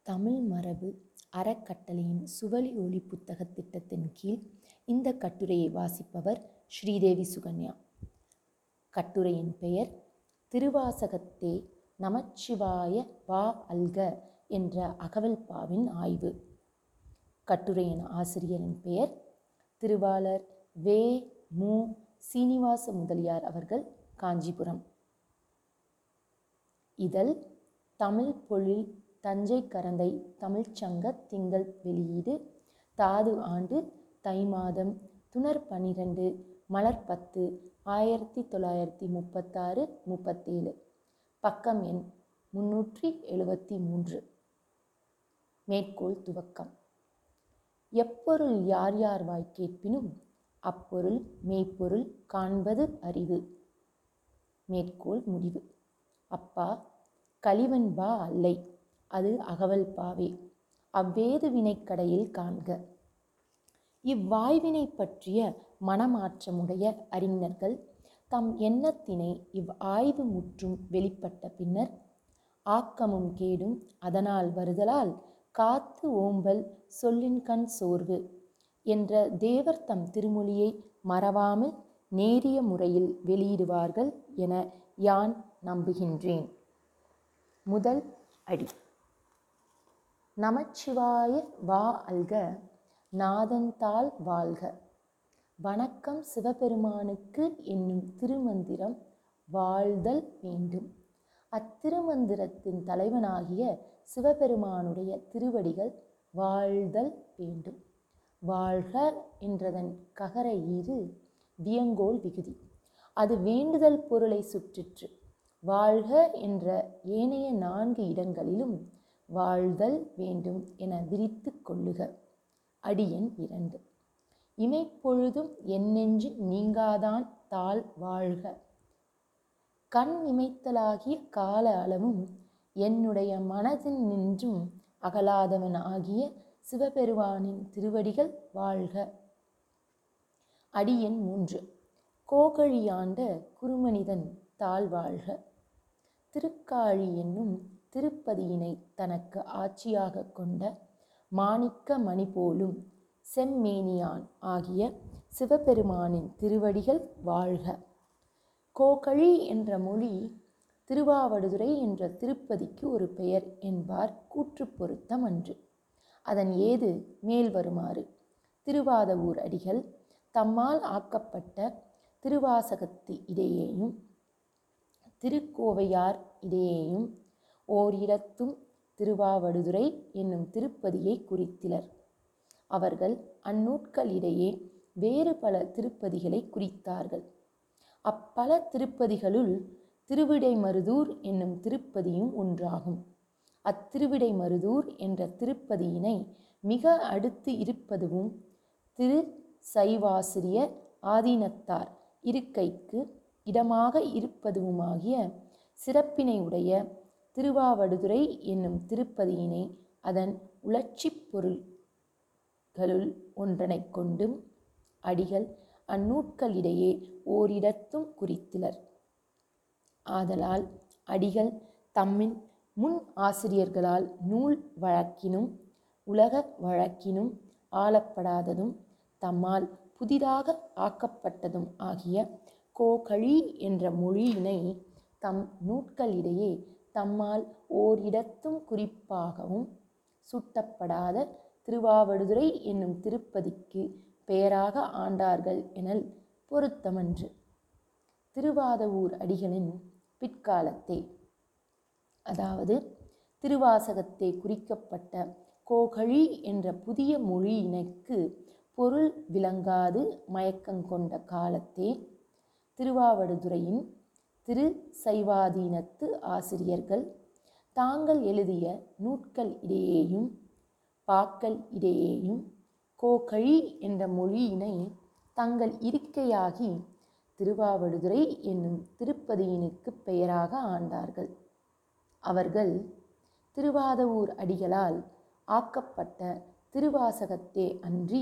தமிழ் மரபு அறக்கட்டளையின் சுவழி ஒளி புத்தகத் திட்டத்தின் கீழ் இந்த கட்டுரையை வாசிப்பவர் ஸ்ரீதேவி சுகன்யா கட்டுரையின் பெயர் திருவாசகத்தே நமச்சிவாய வா அல்க என்ற அகவல்பாவின் ஆய்வு கட்டுரையின் ஆசிரியரின் பெயர் திருவாளர் வே மு சீனிவாச முதலியார் அவர்கள் காஞ்சிபுரம் இதழ் தமிழ் பொழில் தஞ்சை கரந்தை தமிழ்ச்சங்க திங்கள் வெளியீடு தாது ஆண்டு தை மாதம் துணர் பன்னிரண்டு மலர் பத்து ஆயிரத்தி தொள்ளாயிரத்தி முப்பத்தாறு முப்பத்தேழு பக்கம் எண் முன்னூற்றி எழுபத்தி மூன்று மேற்கோள் துவக்கம் எப்பொருள் யார் யார் வாய் கேட்பினும் அப்பொருள் மெய்ப்பொருள் காண்பது அறிவு மேற்கோள் முடிவு அப்பா கலிவன்பா அல்லை அது அகவல் பாவே அவ்வேது வினைக்கடையில் காண்க இவ்வாய்வினை பற்றிய மனமாற்றமுடைய அறிஞர்கள் தம் எண்ணத்தினை இவ் ஆய்வு முற்றும் வெளிப்பட்ட பின்னர் ஆக்கமும் கேடும் அதனால் வருதலால் காத்து ஓம்பல் சொல்லின்கண் சோர்வு என்ற தேவர் தம் திருமொழியை மறவாமல் நேரிய முறையில் வெளியிடுவார்கள் என யான் நம்புகின்றேன் முதல் அடி நமச்சிவாய வா அல்க நாதந்தாள் வாழ்க வணக்கம் சிவபெருமானுக்கு என்னும் திருமந்திரம் வாழ்தல் வேண்டும் அத்திருமந்திரத்தின் தலைவனாகிய சிவபெருமானுடைய திருவடிகள் வாழ்தல் வேண்டும் வாழ்க என்றதன் ககர ஈறு வியங்கோல் விகுதி அது வேண்டுதல் பொருளை சுற்றிற்று வாழ்க என்ற ஏனைய நான்கு இடங்களிலும் வாழ்தல் வேண்டும் என விரித்து கொள்ளுக அடியன் இரண்டு இமைப்பொழுதும் என்னெஞ்சு நீங்காதான் தாழ் வாழ்க கண் இமைத்தலாகிய கால அளவும் என்னுடைய மனதில் நின்றும் அகலாதவன் ஆகிய சிவபெருமானின் திருவடிகள் வாழ்க அடியன் மூன்று கோகழியாண்ட குருமனிதன் தாழ் வாழ்க திருக்காழி என்னும் திருப்பதியினை தனக்கு ஆட்சியாக கொண்ட மாணிக்க மணி போலும் செம்மேனியான் ஆகிய சிவபெருமானின் திருவடிகள் வாழ்க கோகழி என்ற மொழி திருவாவடுதுறை என்ற திருப்பதிக்கு ஒரு பெயர் என்பார் கூற்று பொருத்தம் அன்று அதன் ஏது மேல் வருமாறு திருவாதவூர் அடிகள் தம்மால் ஆக்கப்பட்ட திருவாசகத்து இடையேயும் திருக்கோவையார் இடையேயும் ஓரிடத்தும் திருவாவடுதுறை என்னும் திருப்பதியை குறித்திலர் அவர்கள் அந்நூட்களிடையே வேறு பல திருப்பதிகளை குறித்தார்கள் அப்பல திருப்பதிகளுள் திருவிடைமருதூர் என்னும் திருப்பதியும் ஒன்றாகும் அத்திருவிடைமருதூர் என்ற திருப்பதியினை மிக அடுத்து இருப்பதுவும் திரு சைவாசிரியர் ஆதீனத்தார் இருக்கைக்கு இடமாக இருப்பதுவுமாகிய சிறப்பினை உடைய திருவாவடுதுறை என்னும் திருப்பதியினை அதன் உளர்ச்சிப் பொருள்களுள் ஒன்றனைக் கொண்டும் அடிகள் அந்நூட்களிடையே ஓரிடத்தும் குறித்திலர் ஆதலால் அடிகள் தம்மின் முன் ஆசிரியர்களால் நூல் வழக்கினும் உலக வழக்கினும் ஆளப்படாததும் தம்மால் புதிதாக ஆக்கப்பட்டதும் ஆகிய கோகழி என்ற மொழியினை தம் நூட்களிடையே தம்மால் ஓரிடத்தும் குறிப்பாகவும் சுட்டப்படாத திருவாவடுதுறை என்னும் திருப்பதிக்கு பெயராக ஆண்டார்கள் எனல் பொருத்தமன்று திருவாதவூர் அடிகளின் பிற்காலத்தே அதாவது திருவாசகத்தே குறிக்கப்பட்ட கோகழி என்ற புதிய மொழியினைக்கு பொருள் விளங்காது மயக்கங்கொண்ட காலத்தே திருவாவடுதுறையின் திரு சைவாதீனத்து ஆசிரியர்கள் தாங்கள் எழுதிய நூட்கள் இடையேயும் பாக்கள் இடையேயும் கோகழி என்ற மொழியினை தங்கள் இருக்கையாகி திருவாவடுதுறை என்னும் திருப்பதியினுக்கு பெயராக ஆண்டார்கள் அவர்கள் திருவாதவூர் அடிகளால் ஆக்கப்பட்ட திருவாசகத்தே அன்றி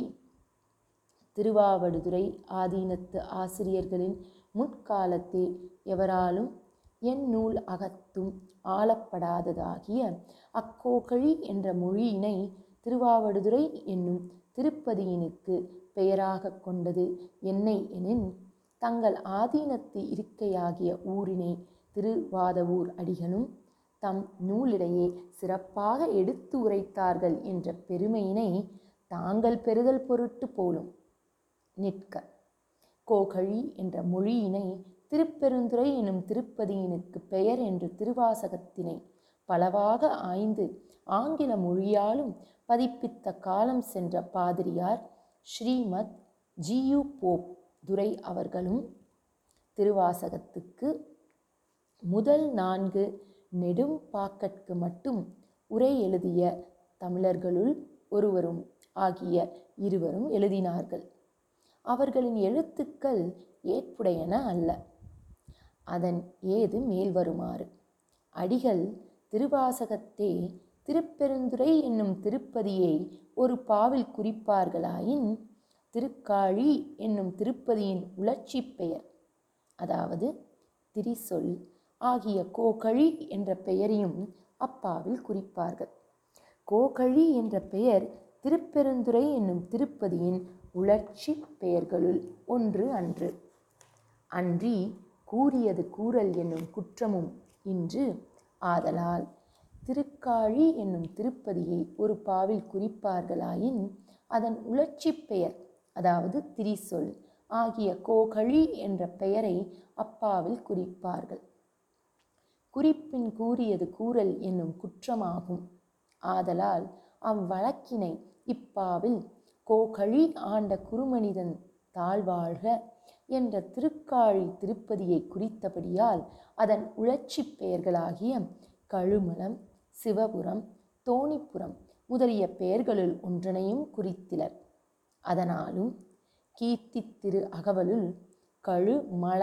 திருவாவடுதுறை ஆதீனத்து ஆசிரியர்களின் முற்காலத்தே எவராலும் என் நூல் அகத்தும் ஆளப்படாததாகிய அக்கோகழி என்ற மொழியினை திருவாவடுதுறை என்னும் திருப்பதியினுக்கு பெயராகக் கொண்டது என்னை எனின் தங்கள் ஆதீனத்து இருக்கையாகிய ஊரினை திருவாதவூர் அடிகளும் தம் நூலிடையே சிறப்பாக எடுத்து உரைத்தார்கள் என்ற பெருமையினை தாங்கள் பெறுதல் பொருட்டு போலும் நிற்க கோகழி என்ற மொழியினை திருப்பெருந்துறை எனும் திருப்பதியினுக்கு பெயர் என்று திருவாசகத்தினை பலவாக ஆய்ந்து ஆங்கில மொழியாலும் பதிப்பித்த காலம் சென்ற பாதிரியார் ஸ்ரீமத் ஜியு போப் துரை அவர்களும் திருவாசகத்துக்கு முதல் நான்கு நெடும் பாக்கட்கு மட்டும் உரை எழுதிய தமிழர்களுள் ஒருவரும் ஆகிய இருவரும் எழுதினார்கள் அவர்களின் எழுத்துக்கள் ஏற்புடையன அல்ல அதன் ஏது மேல் வருமாறு அடிகள் திருவாசகத்தே திருப்பெருந்துறை என்னும் திருப்பதியை ஒரு பாவில் குறிப்பார்களாயின் திருக்காழி என்னும் திருப்பதியின் உளர்ச்சி பெயர் அதாவது திரிசொல் ஆகிய கோகழி என்ற பெயரையும் அப்பாவில் குறிப்பார்கள் கோகழி என்ற பெயர் திருப்பெருந்துறை என்னும் திருப்பதியின் உளர்ச்சி பெயர்களுள் ஒன்று அன்று அன்றி கூறியது கூறல் என்னும் குற்றமும் இன்று ஆதலால் திருக்காழி என்னும் திருப்பதியை ஒரு பாவில் குறிப்பார்களாயின் அதன் உளர்ச்சி பெயர் அதாவது திரிசொல் ஆகிய கோகழி என்ற பெயரை அப்பாவில் குறிப்பார்கள் குறிப்பின் கூறியது கூறல் என்னும் குற்றமாகும் ஆதலால் அவ்வழக்கினை இப்பாவில் கோகழி ஆண்ட குருமனிதன் தாழ்வாழ்க என்ற திருக்காழி திருப்பதியை குறித்தபடியால் அதன் உழச்சி பெயர்களாகிய கழுமலம் சிவபுரம் தோணிப்புரம் முதலிய பெயர்களுள் ஒன்றனையும் குறித்திலர் அதனாலும் கீர்த்தி திரு அகவலுள் கழுமல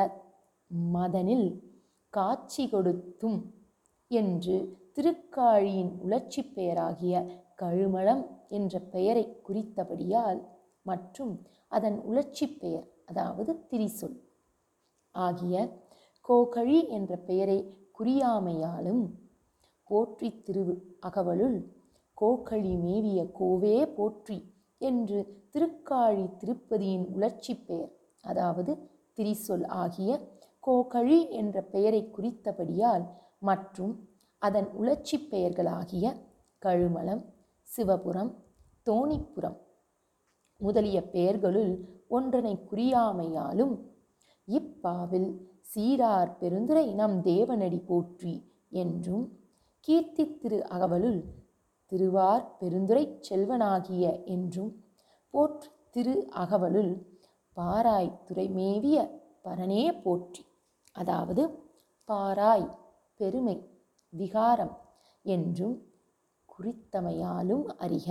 மதனில் காட்சி கொடுத்தும் என்று திருக்காழியின் உளர்ச்சி பெயராகிய கழுமலம் என்ற பெயரை குறித்தபடியால் மற்றும் அதன் உளர்ச்சி பெயர் அதாவது திரிசொல் ஆகிய கோகழி என்ற பெயரை குறியாமையாலும் போற்றி திரு அகவலுள் கோகழி மேவிய கோவே போற்றி என்று திருக்காழி திருப்பதியின் உளர்ச்சி பெயர் அதாவது திரிசொல் ஆகிய கோகழி என்ற பெயரை குறித்தபடியால் மற்றும் அதன் உளர்ச்சி பெயர்களாகிய கழுமலம் சிவபுரம் தோணிப்புரம் முதலிய பெயர்களுள் ஒன்றனை குறியாமையாலும் இப்பாவில் சீரார் பெருந்துரை நம் தேவனடி போற்றி என்றும் கீர்த்தி திரு அகவலுள் திருவார் பெருந்துரை செல்வனாகிய என்றும் போற்றி திரு அகவலுள் பாராய் துறைமேவிய பரனே போற்றி அதாவது பாராய் பெருமை விகாரம் என்றும் குறித்தமையாலும் அறிக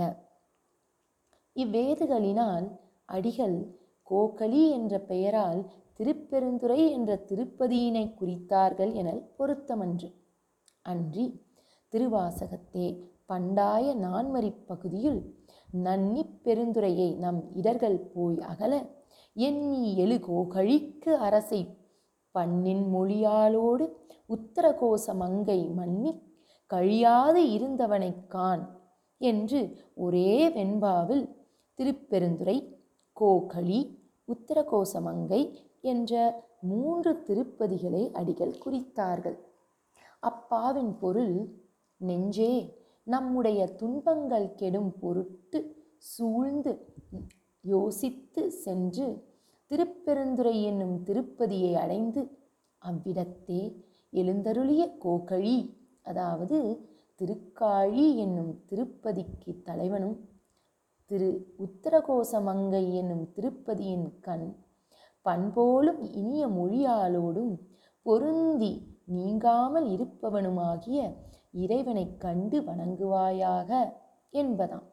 இவ்வேதுகளினால் அடிகள் கோகலி என்ற பெயரால் திருப்பெருந்துறை என்ற திருப்பதியினை குறித்தார்கள் எனல் பொருத்தமன்று அன்றி திருவாசகத்தே பண்டாய நான்மறிப் பகுதியில் நன்னிப் பெருந்துரையை நம் இடர்கள் போய் அகல எண்ணி எழு கோகழிக்கு அரசை பண்ணின் மொழியாலோடு உத்தரகோச மங்கை மன்னி கழியாது இருந்தவனைக் காண் என்று ஒரே வெண்பாவில் திருப்பெருந்துறை கோகழி உத்தரகோசமங்கை என்ற மூன்று திருப்பதிகளை அடிகள் குறித்தார்கள் அப்பாவின் பொருள் நெஞ்சே நம்முடைய துன்பங்கள் கெடும் பொருட்டு சூழ்ந்து யோசித்து சென்று திருப்பெருந்துறை என்னும் திருப்பதியை அடைந்து அவ்விடத்தே எழுந்தருளிய கோகழி அதாவது திருக்காழி என்னும் திருப்பதிக்கு தலைவனும் திரு உத்தரகோசமங்கை என்னும் திருப்பதியின் கண் பண்போலும் இனிய மொழியாலோடும் பொருந்தி நீங்காமல் இருப்பவனுமாகிய இறைவனைக் கண்டு வணங்குவாயாக என்பதாம்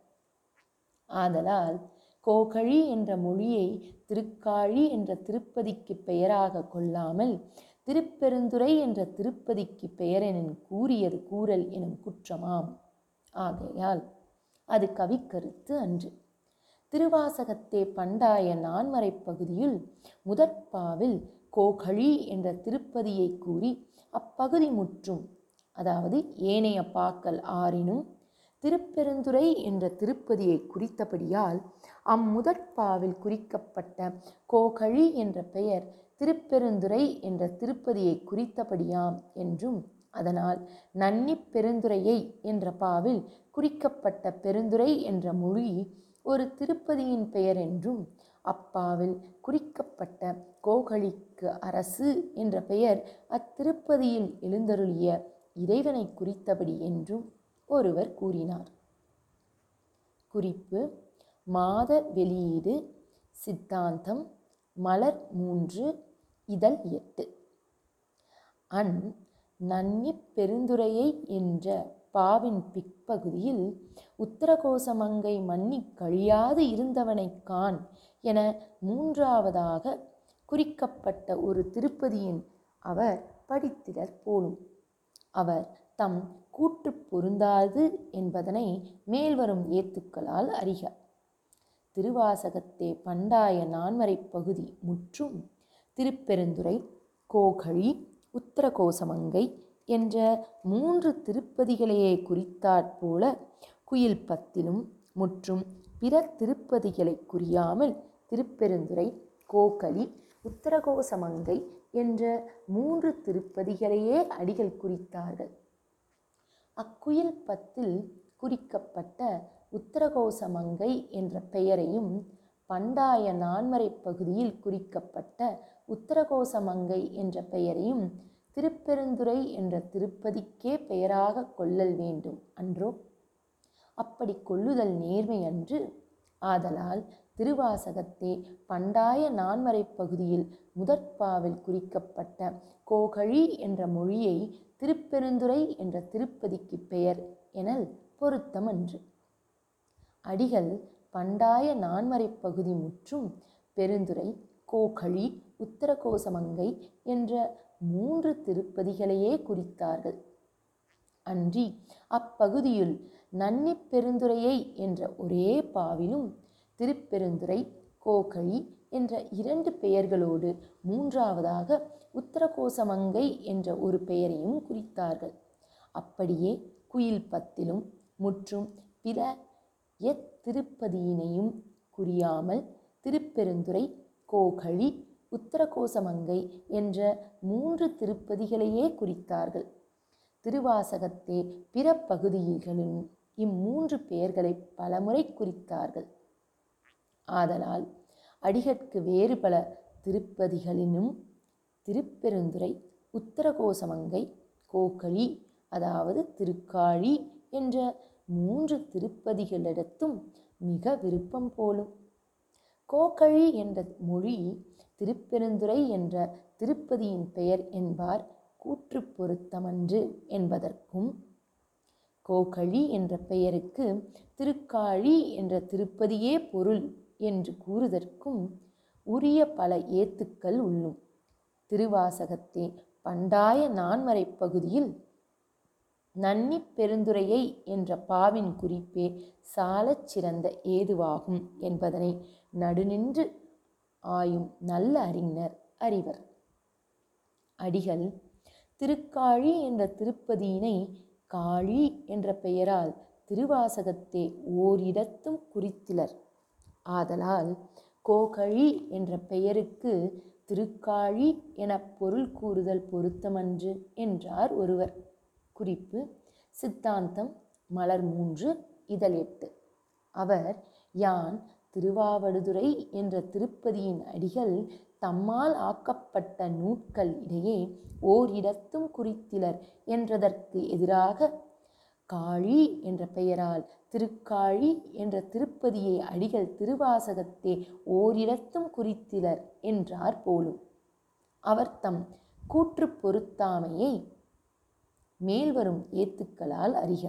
ஆதலால் கோகழி என்ற மொழியை திருக்காழி என்ற திருப்பதிக்கு பெயராக கொள்ளாமல் திருப்பெருந்துறை என்ற திருப்பதிக்கு பெயரெனின் கூறியது கூறல் எனும் குற்றமாம் ஆகையால் அது கவிக்கருத்து அன்று திருவாசகத்தே பண்டாய நான்மறைப் பகுதியில் முதற்பாவில் கோகழி என்ற திருப்பதியை கூறி அப்பகுதி முற்றும் அதாவது ஏனைய பாக்கள் ஆறினும் திருப்பெருந்துறை என்ற திருப்பதியை குறித்தபடியால் அம்முதற்பாவில் குறிக்கப்பட்ட கோகழி என்ற பெயர் திருப்பெருந்துறை என்ற திருப்பதியை குறித்தபடியாம் என்றும் அதனால் நன்னி பெருந்துறையை என்ற பாவில் குறிக்கப்பட்ட பெருந்துறை என்ற மொழி ஒரு திருப்பதியின் பெயர் என்றும் அப்பாவில் குறிக்கப்பட்ட கோகழிக்கு அரசு என்ற பெயர் அத்திருப்பதியில் எழுந்தருளிய இறைவனை குறித்தபடி என்றும் ஒருவர் கூறினார் குறிப்பு மாத வெளியீடு சித்தாந்தம் மலர் மூன்று இதழ் எட்டு அன் நன்னி பெருந்துரையை என்ற பாவின் பிற்பகுதியில் உத்தரகோசமங்கை மன்னி கழியாது இருந்தவனைக் காண் என மூன்றாவதாக குறிக்கப்பட்ட ஒரு திருப்பதியின் அவர் படித்திடர் போலும் அவர் தம் கூற்று பொருந்தாது என்பதனை மேல்வரும் ஏத்துக்களால் அறிக திருவாசகத்தே பண்டாய நான்மறைப் பகுதி முற்றும் திருப்பெருந்துறை கோகழி உத்தரகோசமங்கை என்ற மூன்று திருப்பதிகளையே குறித்தாற்போல குயில் பத்திலும் முற்றும் பிற திருப்பதிகளை குறியாமல் திருப்பெருந்துறை கோகலி உத்தரகோசமங்கை என்ற மூன்று திருப்பதிகளையே அடிகள் குறித்தார்கள் அக்குயில் பத்தில் குறிக்கப்பட்ட உத்தரகோசமங்கை என்ற பெயரையும் பண்டாய நான்மறைப் பகுதியில் குறிக்கப்பட்ட உத்தரகோசமங்கை என்ற பெயரையும் திருப்பெருந்துறை என்ற திருப்பதிக்கே பெயராக கொள்ளல் வேண்டும் அன்றோ அப்படி கொள்ளுதல் நேர்மை அன்று ஆதலால் திருவாசகத்தே பண்டாய நான்மறைப் பகுதியில் முதற்பாவில் குறிக்கப்பட்ட கோகழி என்ற மொழியை திருப்பெருந்துறை என்ற திருப்பதிக்கு பெயர் எனல் பொருத்தமன்று அடிகள் பண்டாய நான்மறைப் பகுதி முற்றும் பெருந்துறை கோகழி உத்தரகோசமங்கை என்ற மூன்று திருப்பதிகளையே குறித்தார்கள் அன்றி அப்பகுதியில் நன்னி பெருந்துறையை என்ற ஒரே பாவிலும் திருப்பெருந்துறை கோகழி என்ற இரண்டு பெயர்களோடு மூன்றாவதாக உத்தரகோசமங்கை என்ற ஒரு பெயரையும் குறித்தார்கள் அப்படியே குயில் பத்திலும் முற்றும் பிற எத்திருப்பதியினையும் குறியாமல் திருப்பெருந்துறை கோகழி உத்தரகோசமங்கை என்ற மூன்று திருப்பதிகளையே குறித்தார்கள் திருவாசகத்தே பிற பகுதிகளிலும் இம்மூன்று பெயர்களை பலமுறை குறித்தார்கள் ஆதலால் அடிகட்கு வேறு பல திருப்பதிகளினும் திருப்பெருந்துறை உத்தரகோசமங்கை கோகழி அதாவது திருக்காழி என்ற மூன்று திருப்பதிகளிடத்தும் மிக விருப்பம் போலும் கோகழி என்ற மொழி திருப்பெருந்துறை என்ற திருப்பதியின் பெயர் என்பார் கூற்று பொருத்தமன்று என்பதற்கும் கோகழி என்ற பெயருக்கு திருக்காழி என்ற திருப்பதியே பொருள் என்று கூறுதற்கும் உரிய பல ஏத்துக்கள் உள்ளும் திருவாசகத்தே பண்டாய நான்மறைப் பகுதியில் நன்னி பெருந்துரையை என்ற பாவின் குறிப்பே சாலச் சிறந்த ஏதுவாகும் என்பதனை நடுநின்று ஆயும் நல்ல அறிஞர் அறிவர் அடிகள் திருக்காழி என்ற திருப்பதியினை காழி என்ற பெயரால் திருவாசகத்தே ஓரிடத்தும் குறித்திலர் ஆதலால் கோகழி என்ற பெயருக்கு திருக்காழி என பொருள் கூறுதல் பொருத்தமன்று என்றார் ஒருவர் குறிப்பு சித்தாந்தம் மலர் மூன்று இதழ் எட்டு அவர் யான் திருவாவடுதுறை என்ற திருப்பதியின் அடிகள் தம்மால் ஆக்கப்பட்ட நூட்கள் இடையே ஓரிடத்தும் குறித்திலர் என்றதற்கு எதிராக காழி என்ற பெயரால் திருக்காழி என்ற திருப்பதியை அடிகள் திருவாசகத்தே ஓரிடத்தும் குறித்திலர் என்றார் போலும் அவர் தம் கூற்று பொருத்தாமையை மேல்வரும் ஏத்துக்களால் அறிக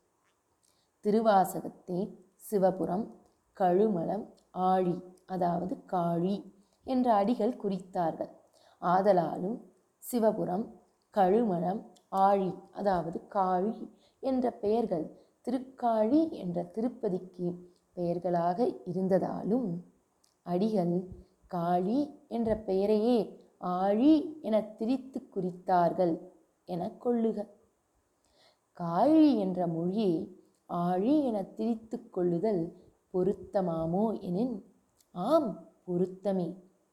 திருவாசகத்தே சிவபுரம் கழுமலம் ஆழி அதாவது காழி என்ற அடிகள் குறித்தார்கள் ஆதலாலும் சிவபுரம் கழுமலம் ஆழி அதாவது காழி என்ற பெயர்கள் திருக்காழி என்ற திருப்பதிக்கு பெயர்களாக இருந்ததாலும் அடிகள் காளி என்ற பெயரையே ஆழி என திரித்து குறித்தார்கள் என கொள்ளுக காழி என்ற மொழியை ஆழி என திரித்து கொள்ளுதல் பொருத்தமாமோ எனின் ஆம் பொருத்தமே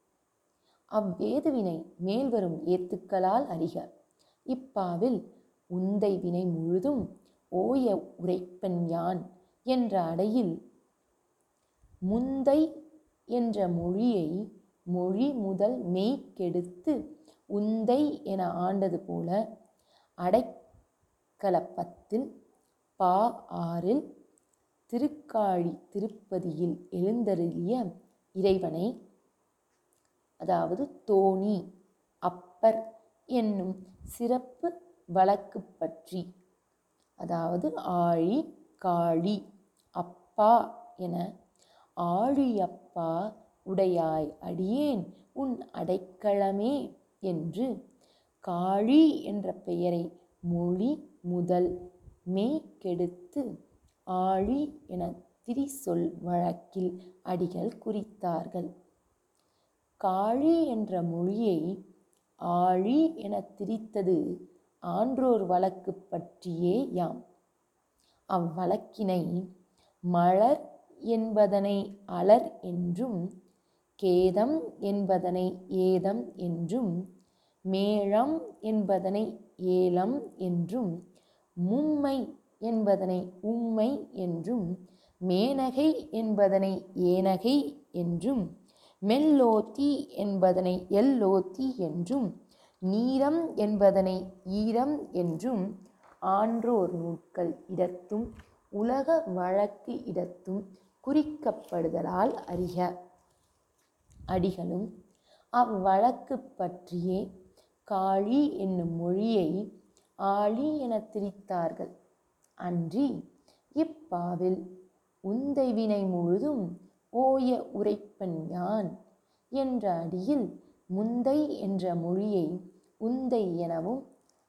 அவ்வேதுவினை மேல்வரும் ஏத்துக்களால் அறிக இப்பாவில் உந்தை வினை முழுதும் ஓய உரைப்பன் யான் என்ற அடையில் முந்தை என்ற மொழியை மொழி முதல் மெய் கெடுத்து உந்தை என ஆண்டது போல அடைக்கலப்பத்தில் பா ஆறில் திருக்காழி திருப்பதியில் எழுந்தருளிய இறைவனை அதாவது தோணி அப்பர் என்னும் சிறப்பு வழக்கு பற்றி அதாவது ஆழி காளி அப்பா என ஆழியப்பா உடையாய் அடியேன் உன் அடைக்கலமே என்று காளி என்ற பெயரை மொழி முதல் மெய் கெடுத்து ஆழி என திரிசொல் வழக்கில் அடிகள் குறித்தார்கள் காழி என்ற மொழியை ஆழி என திரித்தது ஆன்றோர் வழக்கு பற்றியே யாம் அவ்வழக்கினை மலர் என்பதனை அலர் என்றும் கேதம் என்பதனை ஏதம் என்றும் மேளம் என்பதனை ஏலம் என்றும் மும்மை என்பதனை உம்மை என்றும் மேனகை என்பதனை ஏனகை என்றும் மெல்லோத்தி என்பதனை எல்லோத்தி என்றும் நீரம் என்பதனை ஈரம் என்றும் ஆன்றோர் நூட்கள் இடத்தும் உலக வழக்கு இடத்தும் குறிக்கப்படுதலால் அறிக அடிகளும் அவ்வழக்கு பற்றியே காளி என்னும் மொழியை ஆழி என திரித்தார்கள் அன்றி இப்பாவில் உந்தை வினை முழுதும் ஓய உரைப்பன் யான் என்ற அடியில் முந்தை என்ற மொழியை உந்தை எனவும்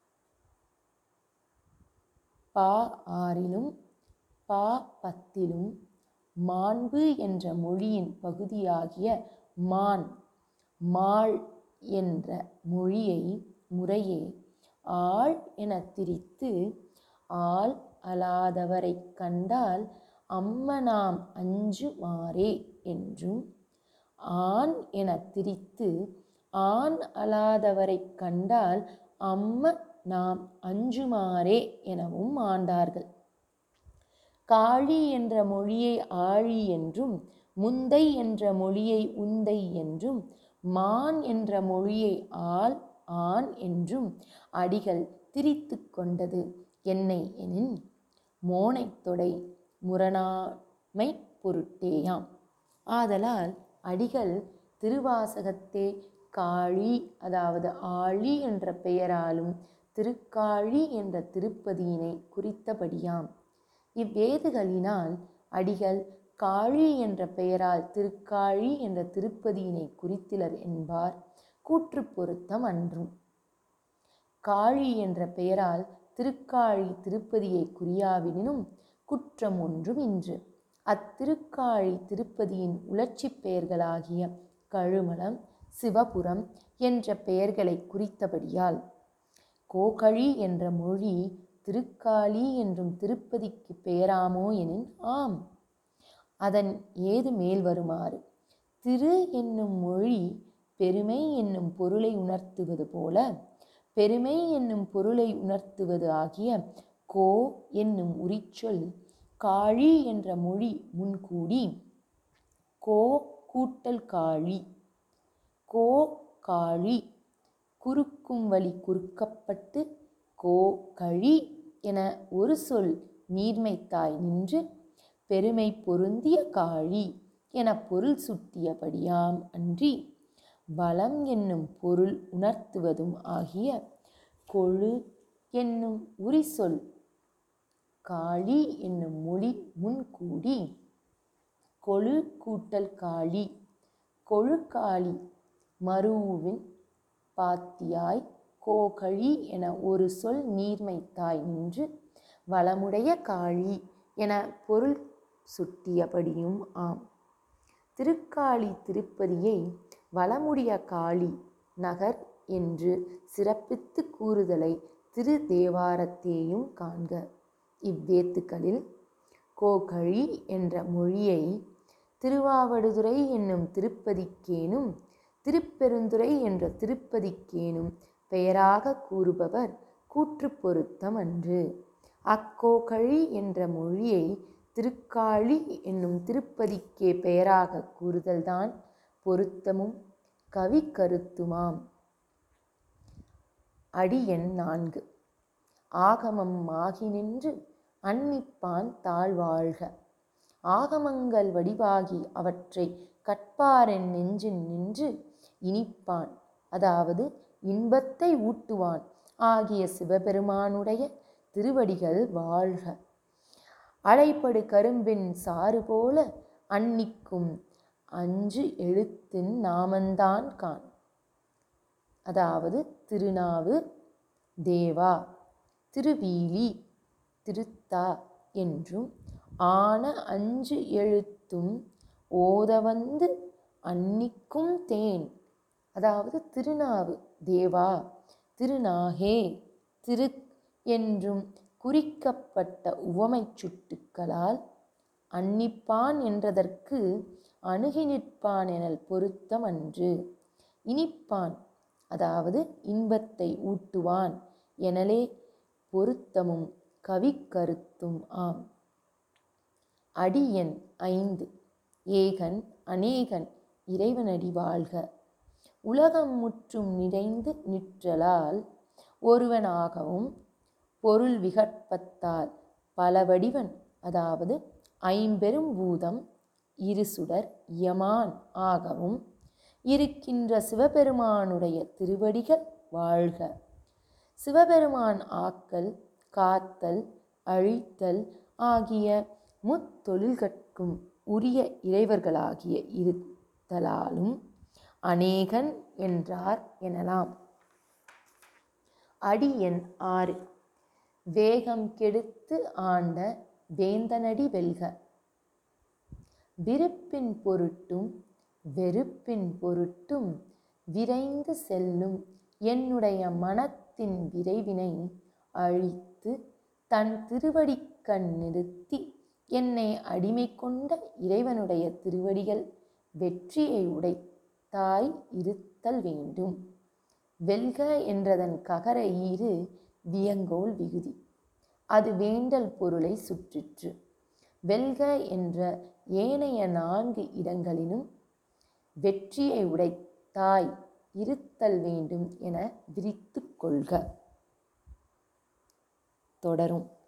பா ஆறிலும் பா பத்திலும் மாண்பு என்ற மொழியின் பகுதியாகிய மான் மாள் என்ற மொழியை முறையே ஆள் என திரித்து ஆள் அலாதவரைக் கண்டால் அம்மனாம் அஞ்சுமாறே என்றும் ஆண் என திரித்து ஆண் அலாதவரைக் கண்டால் அம்ம நாம் அஞ்சுமாறே எனவும் ஆண்டார்கள் காளி என்ற மொழியை ஆழி என்றும் முந்தை என்ற மொழியை உந்தை என்றும் மான் என்ற மொழியை ஆள் ஆண் என்றும் அடிகள் திரித்து கொண்டது என்னை எனின் மோனைத் தொடை முரணாமை பொருட்டேயாம் ஆதலால் அடிகள் திருவாசகத்தே காளி அதாவது ஆழி என்ற பெயராலும் திருக்காழி என்ற திருப்பதியினை குறித்தபடியாம் இவ்வேதுகளினால் அடிகள் காளி என்ற பெயரால் திருக்காழி என்ற திருப்பதியினை குறித்திலர் என்பார் கூற்று பொருத்தம் அன்றும் காழி என்ற பெயரால் திருக்காழி திருப்பதியை குறியாவிடினும் குற்றம் ஒன்றும் இன்று அத்திருக்காழி திருப்பதியின் உலர்ச்சிப் பெயர்களாகிய கழுமலம் சிவபுரம் என்ற பெயர்களை குறித்தபடியால் கோகழி என்ற மொழி திருக்காளி என்றும் திருப்பதிக்கு பெயராமோ எனின் ஆம் அதன் ஏது மேல் வருமாறு திரு என்னும் மொழி பெருமை என்னும் பொருளை உணர்த்துவது போல பெருமை என்னும் பொருளை உணர்த்துவது ஆகிய கோ என்னும் உரிச்சொல் காழி என்ற மொழி முன்கூடி கோ கூட்டல் காழி கோ காழி குறுக்கும் வழி குறுக்கப்பட்டு கோ கழி என ஒரு சொல் நீர்மைத்தாய் நின்று பெருமை பொருந்திய காழி என பொருள் சுட்டியபடியாம் அன்றி பலம் என்னும் பொருள் உணர்த்துவதும் ஆகிய கொழு என்னும் உரிசொல் காளி என்னும் மொழி முன்கூடி கொழு கூட்டல் காளி கொழுக்காளி மருவின் பாத்தியாய் கோகழி என ஒரு சொல் நீர்மைத்தாய் நின்று வளமுடைய காளி என பொருள் சுட்டியபடியும் ஆம் திருக்காளி திருப்பதியை வளமுடைய காளி நகர் என்று சிறப்பித்து கூறுதலை திரு தேவாரத்தேயும் காண்க இவ்வேத்துக்களில் கோகழி என்ற மொழியை திருவாவடுதுறை என்னும் திருப்பதிக்கேனும் திருப்பெருந்துறை என்ற திருப்பதிக்கேனும் பெயராக கூறுபவர் கூற்று பொருத்தம் அன்று அக்கோகழி என்ற மொழியை திருக்காழி என்னும் திருப்பதிக்கே பெயராக கூறுதல்தான் பொருத்தமும் கவி கருத்துமாம் அடியெண் நான்கு ஆகமம் ஆகி நின்று அன்னிப்பான் தாழ்வாழ்க ஆகமங்கள் வடிவாகி அவற்றை கற்பாரென் நெஞ்சின் நின்று இனிப்பான் அதாவது இன்பத்தை ஊட்டுவான் ஆகிய சிவபெருமானுடைய திருவடிகள் வாழ்க அலைப்படு கரும்பின் சாறு போல அன்னிக்கும் அஞ்சு எழுத்தின் நாமந்தான் கான் அதாவது திருநாவு தேவா திருவீலி திருத்தா என்றும் ஆன அஞ்சு எழுத்தும் ஓத வந்து அன்னிக்கும் தேன் அதாவது திருநாவு தேவா திருநாகே திரு என்றும் குறிக்கப்பட்ட உவமைச் சுட்டுக்களால் அன்னிப்பான் என்றதற்கு அணுகி நிற்பான் எனல் பொருத்தம் அன்று இனிப்பான் அதாவது இன்பத்தை ஊட்டுவான் எனலே பொருத்தமும் கவிக்கருத்தும் ஆம் அடியன் ஐந்து ஏகன் அநேகன் இறைவனடி வாழ்க உலகம் முற்றும் நிறைந்து நிற்றலால் ஒருவனாகவும் பொருள் விகற்பத்தால் பல வடிவன் அதாவது ஐம்பெரும் பூதம் இருசுடர் யமான் ஆகவும் இருக்கின்ற சிவபெருமானுடைய திருவடிகள் வாழ்க சிவபெருமான் ஆக்கல் காத்தல் அழித்தல் ஆகிய முத்தொழில்கட்கும் உரிய இறைவர்களாகிய இருத்தலாலும் அநேகன் என்றார் எனலாம் அடி எண் ஆறு வேகம் கெடுத்து ஆண்ட வேந்தனடி வெல்க விருப்பின் பொருட்டும் வெறுப்பின் பொருட்டும் விரைந்து செல்லும் என்னுடைய மனத்தின் விரைவினை அழித்து தன் திருவடிக்கண் நிறுத்தி என்னை அடிமை கொண்ட இறைவனுடைய திருவடிகள் வெற்றியை உடைத்தாய் இருத்தல் வேண்டும் வெல்க என்றதன் ககர ஈறு வியங்கோல் விகுதி அது வேண்டல் பொருளை சுற்றிற்று வெல்க என்ற ஏனைய நான்கு இடங்களிலும் வெற்றியை உடைத்தாய் இருத்தல் வேண்டும் என விரித்து கொள்க தொடரும்